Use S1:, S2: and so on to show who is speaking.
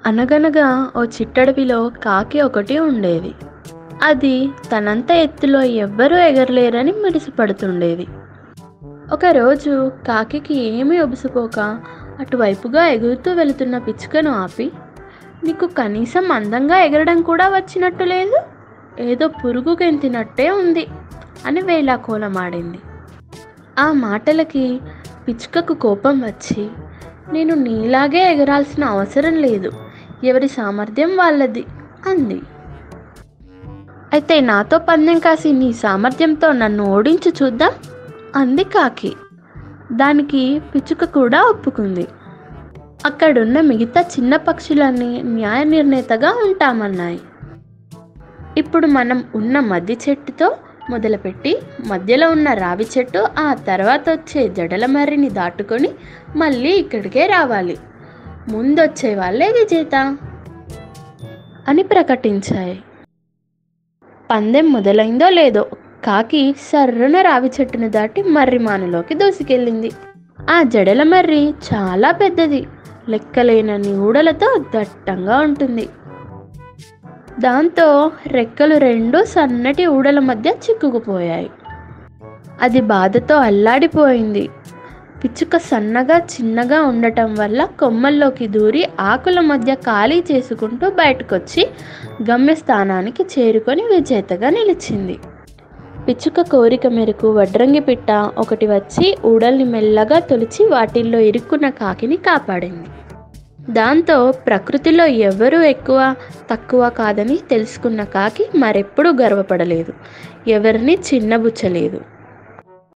S1: అనగనగా ఓ చిట్టడవిలో కాకి ఒకటి ఉండేది అది తనంత ఎత్తులో ఎవ్వరూ ఎగరలేరని మిడిసిపడుతుండేది ఒకరోజు కాకికి ఏమీ ఒబుసుకోక అటువైపుగా ఎగురుతూ వెళుతున్న పిచ్చుకను ఆపి నీకు కనీసం అందంగా ఎగరడం కూడా వచ్చినట్టు లేదు ఏదో పురుగు గెంతినట్టే ఉంది అని వేలాకోలమాడింది ఆ మాటలకి పిచ్చుకకు కోపం వచ్చి నేను నీలాగే ఎగరాల్సిన అవసరం లేదు ఎవరి సామర్థ్యం వాళ్ళది అంది అయితే నాతో పందెం కాసి నీ సామర్థ్యంతో నన్ను ఓడించి చూద్దాం అంది కాకి దానికి పిచ్చుక కూడా ఒప్పుకుంది అక్కడున్న మిగతా చిన్న పక్షులన్నీ న్యాయ నిర్ణేతగా ఉంటామన్నాయి ఇప్పుడు మనం ఉన్న మద్ది చెట్టుతో మొదలుపెట్టి మధ్యలో ఉన్న రావి చెట్టు ఆ తర్వాత వచ్చే జడల మర్రిని దాటుకొని మళ్ళీ ఇక్కడికే రావాలి ముందొచ్చే వాళ్ళే విజేత అని ప్రకటించాయి పందెం మొదలైందో లేదో కాకి సర్రున రావి చెట్టును దాటి మర్రి మానులోకి దూసుకెళ్ళింది ఆ జడల మర్రి చాలా పెద్దది లెక్కలేనన్ని ఊడలతో దట్టంగా ఉంటుంది దాంతో రెక్కలు రెండు సన్నటి ఊడల మధ్య చిక్కుకుపోయాయి అది బాధతో అల్లాడిపోయింది పిచ్చుక సన్నగా చిన్నగా ఉండటం వల్ల కొమ్మల్లోకి దూరి ఆకుల మధ్య ఖాళీ చేసుకుంటూ బయటకొచ్చి గమ్యస్థానానికి చేరుకొని విజేతగా నిలిచింది పిచ్చుక కోరిక మేరకు వడ్రంగి పిట్ట ఒకటి వచ్చి ఊడల్ని మెల్లగా తొలిచి వాటిల్లో ఇరుక్కున్న కాకిని కాపాడింది దాంతో ప్రకృతిలో ఎవరు ఎక్కువ తక్కువ కాదని తెలుసుకున్న కాకి మరెప్పుడూ గర్వపడలేదు ఎవరిని చిన్నబుచ్చలేదు